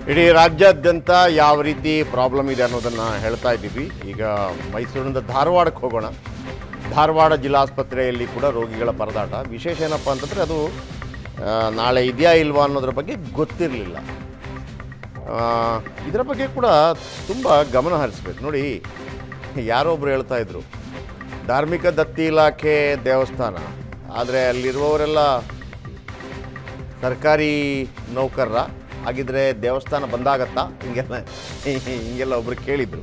ಇಡೀ ರಾಜ್ಯಾದ್ಯಂತ ಯಾವ ರೀತಿ ಪ್ರಾಬ್ಲಮ್ ಇದೆ ಅನ್ನೋದನ್ನು ಹೇಳ್ತಾ ಇದ್ದೀವಿ ಈಗ ಮೈಸೂರಿನಿಂದ ಧಾರವಾಡಕ್ಕೆ ಹೋಗೋಣ ಧಾರವಾಡ ಜಿಲ್ಲಾಸ್ಪತ್ರೆಯಲ್ಲಿ ಕೂಡ ರೋಗಿಗಳ ಪರದಾಟ ವಿಶೇಷ ಏನಪ್ಪ ಅಂತಂದರೆ ಅದು ಆ, ನಾಳೆ ಇದೆಯಾ ಇಲ್ವಾ ಅನ್ನೋದ್ರ ಬಗ್ಗೆ ಗೊತ್ತಿರಲಿಲ್ಲ ಇದರ ಬಗ್ಗೆ ಕೂಡ ತುಂಬ ಗಮನ ಹರಿಸ್ಬೇಕು ನೋಡಿ ಯಾರೋ ಒಬ್ರು ಹೇಳ್ತಾ ಇದ್ರು ಧಾರ್ಮಿಕ ದತ್ತಿ ಇಲಾಖೆ ದೇವಸ್ಥಾನ ಆದರೆ ಅಲ್ಲಿರುವವರೆಲ್ಲ ಸರ್ಕಾರಿ ನೌಕರರ ಹಾಗಿದ್ರೆ ದೇವಸ್ಥಾನ ಬಂದಾಗತ್ತಾ ಹಿಂಗೆಲ್ಲ ಹಿಂಗೆಲ್ಲ ಒಬ್ರು ಕೇಳಿದರು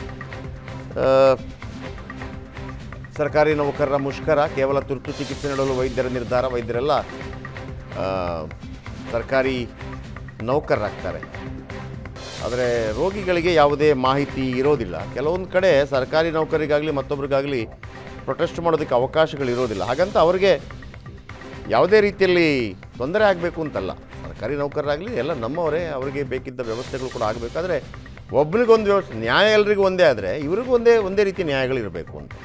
ಸರ್ಕಾರಿ ನೌಕರರ ಮುಷ್ಕರ ಕೇವಲ ತುರ್ತು ಚಿಕಿತ್ಸೆ ನೀಡಲು ವೈದ್ಯರ ನಿರ್ಧಾರ ವೈದ್ಯರೆಲ್ಲ ಆ, ಸರ್ಕಾರಿ ನೌಕರರಾಗ್ತಾರೆ ಆದರೆ ರೋಗಿಗಳಿಗೆ ಯಾವುದೇ ಮಾಹಿತಿ ಇರೋದಿಲ್ಲ ಕೆಲವೊಂದು ಕಡೆ ಸರ್ಕಾರಿ ನೌಕರಿಗಾಗಲಿ ಮತ್ತೊಬ್ರಿಗಾಗಲಿ ಪ್ರೊಟೆಸ್ಟ್ ಮಾಡೋದಕ್ಕೆ ಅವಕಾಶಗಳು ಇರೋದಿಲ್ಲ ಹಾಗಂತ ಅವರಿಗೆ ಯಾವುದೇ ರೀತಿಯಲ್ಲಿ ತೊಂದರೆ ಆಗಬೇಕು ಅಂತಲ್ಲ ಸರ್ಕಾರಿ ನೌಕರರಾಗಲಿ ಎಲ್ಲ ನಮ್ಮವರೇ ಅವರಿಗೆ ಬೇಕಿದ್ದ ವ್ಯವಸ್ಥೆಗಳು ಕೂಡ ಆಗಬೇಕಾದ್ರೆ ಒಬ್ಬನಿಗೊಂದು ವ್ಯವಸ್ಥೆ ನ್ಯಾಯ ಎಲ್ರಿಗೂ ಒಂದೇ ಆದರೆ ಇವ್ರಿಗೂ ಒಂದೇ ಒಂದೇ ರೀತಿ ನ್ಯಾಯಗಳಿರಬೇಕು ಅಂತ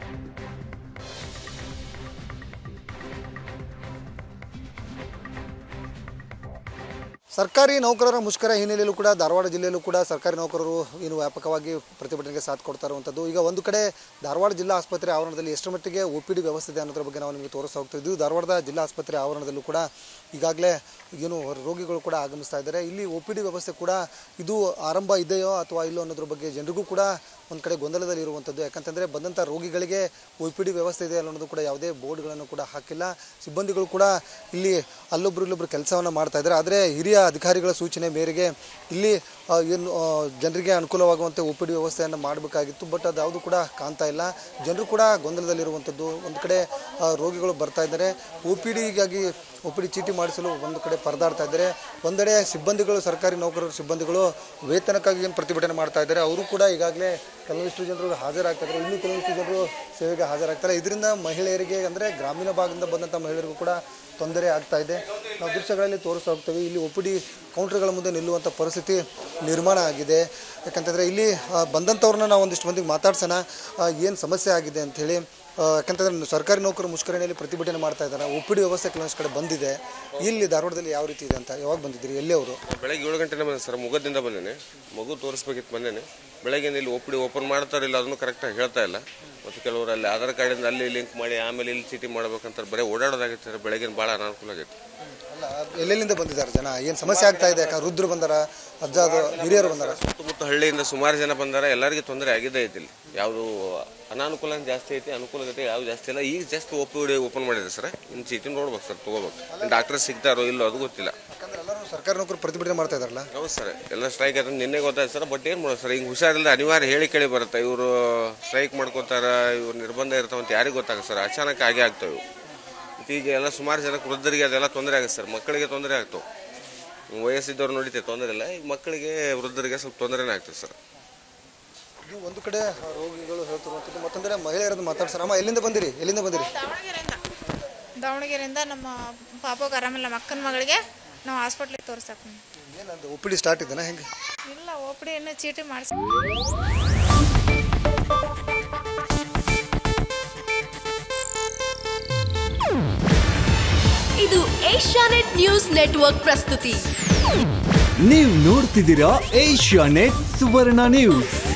ಸರ್ಕಾರಿ ನೌಕರರ ಮುಷ್ಕರ ಹಿನ್ನೆಲೆಯಲ್ಲೂ ಕೂಡ ಧಾರವಾಡ ಜಿಲ್ಲೆಯಲ್ಲೂ ಕೂಡ ಸರ್ಕಾರಿ ನೌಕರರು ಏನು ವ್ಯಾಪಕವಾಗಿ ಪ್ರತಿಭಟನೆಗೆ ಸಾಥ್ ಕೊಡ್ತಾ ಇರುವಂಥದ್ದು ಈಗ ಒಂದು ಕಡೆ ಧಾರವಾಡ ಜಿಲ್ಲಾ ಆಸ್ಪತ್ರೆ ಆವರಣದಲ್ಲಿ ಎಷ್ಟು ಮಟ್ಟಿಗೆ ಒ ಪಿ ಡಿ ವ್ಯವಸ್ಥೆ ಇದೆ ಅನ್ನೋದ್ರ ಬಗ್ಗೆ ನಾವು ನಿಮಗೆ ತೋರಿಸ್ತಾ ಹೋಗ್ತಾ ಇದ್ದೀವಿ ಧಾರವಾಡದ ಜಿಲ್ಲಾ ಆಸ್ಪತ್ರೆ ಆವರಣದಲ್ಲೂ ಕೂಡ ಈಗಾಗಲೇ ಏನು ರೋಗಿಗಳು ಕೂಡ ಆಗಮಿಸ್ತಾ ಇದ್ದಾರೆ ಇಲ್ಲಿ ಒ ಪಿ ಡಿ ವ್ಯವಸ್ಥೆ ಕೂಡ ಇದು ಆರಂಭ ಇದೆಯೋ ಅಥವಾ ಇಲ್ಲೋ ಅನ್ನೋದ್ರ ಬಗ್ಗೆ ಜನರಿಗೂ ಕೂಡ ಒಂದು ಕಡೆ ಗೊಂದಲದಲ್ಲಿ ಇರುವಂಥದ್ದು ಯಾಕಂತಂದರೆ ಬಂದಂಥ ರೋಗಿಗಳಿಗೆ ಒ ಪಿ ಡಿ ವ್ಯವಸ್ಥೆ ಇದೆ ಅನ್ನೋದು ಕೂಡ ಯಾವುದೇ ಬೋರ್ಡ್ಗಳನ್ನು ಕೂಡ ಹಾಕಿಲ್ಲ ಸಿಬ್ಬಂದಿಗಳು ಕೂಡ ಇಲ್ಲಿ ಅಲ್ಲೊಬ್ರು ಇಲ್ಲೊಬ್ರು ಕೆಲಸವನ್ನು ಮಾಡ್ತಾ ಇದ್ದಾರೆ ಆದರೆ ಹಿರಿಯ ಅಧಿಕಾರಿಗಳ ಸೂಚನೆ ಮೇರೆಗೆ ಇಲ್ಲಿ ಆ, ಏನು ಆ, ಜನರಿಗೆ ಅನುಕೂಲವಾಗುವಂತೆ ಒ ಪಿ ಡಿ ವ್ಯವಸ್ಥೆಯನ್ನು ಮಾಡಬೇಕಾಗಿತ್ತು ಬಟ್ ಅದು ಯಾವುದು ಕೂಡ ಕಾಣ್ತಾ ಇಲ್ಲ ಜನರು ಕೂಡ ಗೊಂದಲದಲ್ಲಿರುವಂಥದ್ದು ಒಂದು ಕಡೆ ಆ, ರೋಗಿಗಳು ಬರ್ತಾ ಇದ್ದಾರೆ ಒ ಪಿ ಡಿಗಾಗಿ ಒ ಪಿ ಡಿ ಚೀಟಿ ಮಾಡಿಸಲು ಒಂದು ಕಡೆ ಪರದಾಡ್ತಾ ಇದ್ದಾರೆ ಒಂದೆಡೆ ಸಿಬ್ಬಂದಿಗಳು ಸರ್ಕಾರಿ ನೌಕರರು ಸಿಬ್ಬಂದಿಗಳು ವೇತನಕ್ಕಾಗಿ ಏನು ಪ್ರತಿಭಟನೆ ಮಾಡ್ತಾ ಇದ್ದಾರೆ ಅವರು ಕೂಡ ಈಗಾಗಲೇ ಕೆಲವಿಷ್ಟು ಜನರು ಹಾಜರಾಗ್ತಾ ಇದ್ದಾರೆ ಇನ್ನೂ ಕೆಲವಿಷ್ಟು ಜನರು ಸೇವೆಗೆ ಹಾಜರಾಗ್ತಾರೆ ಇದರಿಂದ ಮಹಿಳೆಯರಿಗೆ ಅಂದರೆ ಗ್ರಾಮೀಣ ಭಾಗದಿಂದ ಬಂದಂಥ ಮಹಿಳೆಯರಿಗೂ ಕೂಡ ತೊಂದರೆ ಆಗ್ತಾ ಇದೆ ನಾವು ದೃಶ್ಯಗಳಲ್ಲಿ ತೋರಿಸ್ತಾ ಹೋಗ್ತೇವೆ ಇಲ್ಲಿ ಒ ಪಿ ಡಿ ಕೌಂಟರ್ಗಳ ಮುಂದೆ ನಿಲ್ಲುವಂಥ ಪರಿಸ್ಥಿತಿ ನಿರ್ಮಾಣ ಆಗಿದೆ ಯಾಕಂತಂದರೆ ಇಲ್ಲಿ ಆ, ಬಂದಂಥವ್ರನ್ನ ನಾವು ಒಂದಿಷ್ಟು ಮಂದಿಗೆ ಮಾತಾಡ್ಸೋಣ ಏನು ಸಮಸ್ಯೆ ಆಗಿದೆ ಅಂಥೇಳಿ ಯಾಕಂತಂದರೆ ಸರ್ಕಾರಿ ನೌಕರರು ಮುಷ್ಕರಣೆಯಲ್ಲಿ ಪ್ರತಿಭಟನೆ ಮಾಡ್ತಾ ಇದ್ದಾರೆ ಒ ಪಿ ಡಿ ವ್ಯವಸ್ಥೆ ಕೆಲವೊಂದು ಕಡೆ ಬಂದಿದೆ ಇಲ್ಲಿ ಧಾರವಾಡದಲ್ಲಿ ಯಾವ ರೀತಿ ಇದೆ ಅಂತ ಯಾವಾಗ ಬಂದಿದ್ದೀರಿ ಎಲ್ಲಿ ಅವರು ಬೆಳಗ್ಗೆ ಏಳು ಗಂಟೆನೇ ಬಂದೆ ಸರ್ ಮುಗದಿಂದ ಬಂದೇನೆ ಮಗು ತೋರಿಸ್ಬೇಕಿತ್ತು ಬಂದೇನೆ ಬೆಳಗ್ಗೆ ಇಲ್ಲಿ ಒ ಪಿ ಡಿ ಓಪನ್ ಮಾಡ್ತಾರಿಲ್ಲ ಅದನ್ನು ಕರೆಕ್ಟಾಗಿ ಹೇಳ್ತಾ ಇಲ್ಲ ಮತ್ತು ಕೆಲವರು ಅಲ್ಲಿ ಆಧಾರ್ ಕಾರ್ಡಿಂದ ಅಲ್ಲಿ ಲಿಂಕ್ ಮಾಡಿ ಆಮೇಲೆ ಇಲ್ಲಿ ಚೀಟಿ ಮಾಡ್ಬೇಕಂತಾರೆ ಬರೀ ಓಡಾಡೋದಾಗೈತೆ ಸರ್ ಬೆಳಗಿನ ಭಾಳ ಅನಾನುಕೂಲ ಆಗೈತೆ ಅಲ್ಲ ಎಲ್ಲೆಲ್ಲಿಂದ ಬಂದಿದ್ದಾರೆ ಜನ ಏನು ಸಮಸ್ಯೆ ಆಗ್ತಾ ಇದೆ ಯಾಕಂದ್ರೆ ರುದ್ರು ಬಂದಾರ ಅಜ್ಜ ಅದು ಹಿರಿಯರು ಬಂದಾರ ಸುತ್ತಮುತ್ತ ಹಳ್ಳಿಯಿಂದ ಸುಮಾರು ಜನ ಬಂದಾರ ಎಲ್ಲರಿಗೂ ತೊಂದರೆ ಆಗಿದೆ ಐತಿ ಇಲ್ಲಿ ಯಾವುದು ಅನಾನುಕೂಲ ಜಾಸ್ತಿ ಐತಿ ಅನುಕೂಲ ಐತಿ ಯಾವ ಜಾಸ್ತಿ ಇಲ್ಲ ಈಗ just O P D open ಮಾಡಿದೆ ಸರ್ ಇನ್ನು ಚೀಟಿ ನೋಡ್ಬೇಕು ಸರ್ ತೊಗೋಬೇಕು ಡಾಕ್ಟರ್ ಸಿಗ್ತಾರೋ ಇಲ್ಲೋ ಅದು ಗೊತ್ತಿಲ್ಲ ಯಾಕಂದ್ರೆ ಎಲ್ಲರೂ ಸರ್ಕಾರಿ ನೌಕರು ಪ್ರತಿಭಟನೆ ಮಾಡ್ತಾ ಇದಾರಲ್ಲ ಹೌದು ಸರ್ ಎಲ್ಲ ಸ್ಟ್ರೈಕ್ ಆದ್ರೆ ನಿನ್ನೆ ಗೊತ್ತಾಯ್ತು ಸರ್ ಬಟ್ ಏನು ಮಾಡೋದು ಸರ್ ಹಿಂಗೆ ಹುಷಾರಿಲ್ಲದೆ ಅನಿವಾರ್ಯ ಹೇಳಿ ಕೇಳಿ ಬರುತ್ತೆ ಇವರು ಸ್ಟ್ರೈಕ್ ಮಾಡ್ಕೋತಾರ ಇವ್ರು ನಿರ್ಬಂಧ ಇರ್ತಾವ ಅಂತ ಯಾರಿಗೂ ಗೊತ್ತಾಗುತ್ತೆ ಸರ್ ಅಚಾನಕ್ ಆಗೇ ಆಗ್ತಾವೆ ಇವು ಮತ್ತೆ ಈಗ ಎಲ್ಲ ಸುಮಾರು ಜನಕ್ಕೆ ವೃದ್ಧರಿಗೆ ಅದೆಲ್ಲ ತೊಂದರೆ ಆಗುತ್ತೆ ಸರ್ ಮಕ್ಕಳಿಗೆ ತೊಂದರೆ ಆಗ್ತಾವೆ ವಯಸ್ಸಿದ್ದವ್ರು ನೋಡಿತೆ ತೊಂದರೆ ಇಲ್ಲ ಈಗ ಮಕ್ಕಳಿಗೆ ವೃದ್ಧರಿಗೆ ಸ್ವಲ್ಪ ತೊಂದರೆನೇ ಆಗ್ತದೆ ಸರ್ ಇದು ಒಂದು ಕಡೆ ಆ ರೋಗಿಗಳು ಹೇಳ್ತಿರುವಂಥದ್ದು ಮತ್ತೊಂದರೆ ಮಹಿಳೆಯರನ್ನು ಮಾತಾಡ್ಸೋಣ ಅಮ್ಮ ಎಲ್ಲಿಂದ ಬಂದಿರಿ ಎಲ್ಲಿಂದ ಬಂದಿರಿ ದಾವಣಗೆರೆಯಿಂದ ದಾವಣಗೆರೆಯಿಂದ ನಮ್ಮ ಪಾಪಗೆ ಆರಾಮಿಲ್ಲ ಮಕ್ಕನ ಮಗಳಿಗೆ ನಾವು ಹಾಸ್ಪಿಟ್ಲಿಗೆ ತೋರ್ಸಕ್ಕೆ ಏನಂತ ಒ ಪಿ ಡಿ ಸ್ಟಾರ್ಟ್ ಇದೆನಾ ಹೆಂಗೆ ಇಲ್ಲ ಓಪಡಿ ಇನ್ನೂ ಚೀಟಿ ಮಾಡಿಸಿ ಇದು ಏಷ್ಯಾನೆಟ್ ನ್ಯೂಸ್ ನೆಟ್ವರ್ಕ್ ಪ್ರಸ್ತುತಿ ನೀವು ನೋಡ್ತಿದ್ದೀರಾ ಏಷ್ಯಾ ನೆಟ್ ಸುವರ್ಣ ನ್ಯೂಸ್